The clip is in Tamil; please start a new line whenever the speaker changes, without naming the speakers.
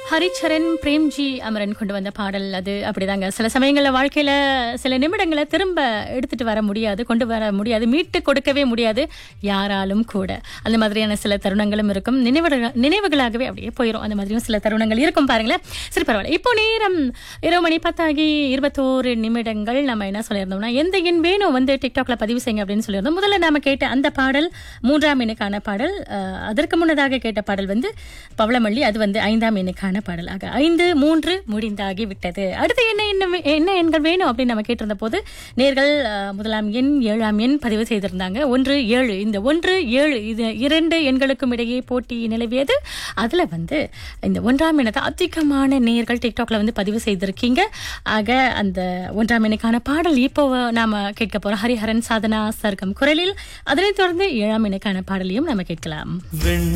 ஹரிச்சரன் பிரேம்ஜி அமரன் கொண்டு வந்த பாடல் அது அப்படிதாங்க சில சமயங்கள்ல வாழ்க்கையில சில நிமிடங்களை திரும்ப எடுத்துட்டு வர முடியாது கொண்டு வர முடியாது மீட்டு கொடுக்கவே முடியாது யாராலும் கூட அந்த மாதிரியான சில தருணங்களும் இருக்கும் நினைவுகள் நினைவுகளாகவே அப்படியே போயிடும் அந்த மாதிரியும் சில தருணங்கள் இருக்கும் பாருங்களேன் சரி பரவாயில்ல இப்போ நேரம் இரவு மணி பத்தாகி இருபத்தோரு நிமிடங்கள் நம்ம என்ன சொல்லியிருந்தோம்னா எந்த எண் வேணும் வந்து டிக்டாக்ல பதிவு செய்யுங்க அப்படின்னு சொல்லியிருந்தோம் முதல்ல நாம கேட்ட அந்த பாடல் மூன்றாம் எண்ணுக்கான பாடல் அஹ், அதற்கு முன்னதாக கேட்ட பாடல் வந்து பவளமல்லி அது வந்து ஐந்தாம் எண்ணுக்கான பாடல் ஆக ஐந்து மூன்று முடிந்தாகி விட்டது அடுத்து என்ன என்ன வே- என்ன எண்கள் வேணும் அப்படின்னு நம்ம கேட்டிருந்த போது நேர்கள் அஹ், முதலாம் எண் ஏழாம் எண் பதிவு செய்திருந்தாங்க ஒன்று ஏழு இந்த ஒன்று ஏழு இது இரண்டு எண்களுக்கும் இடையே போட்டி நிலவியது அதுல வந்து இந்த ஒன்றாம் எண்ணத்தை அதிகமான நேர்கள் டிக்டாக்ல வந்து பதிவு செய்திருக்கீங்க ஆக அந்த ஒன்றாம் எண்ணுக்கான பாடல் இப்போ நாம கேட்க போறோம் ஹரிஹரன் சாதனா சர்க்கம் குரலில் அதனைத் தொடர்ந்து ஏழாம் எண்ணுக்கான பாடலையும் நாம கேட்கலாம்
வெண்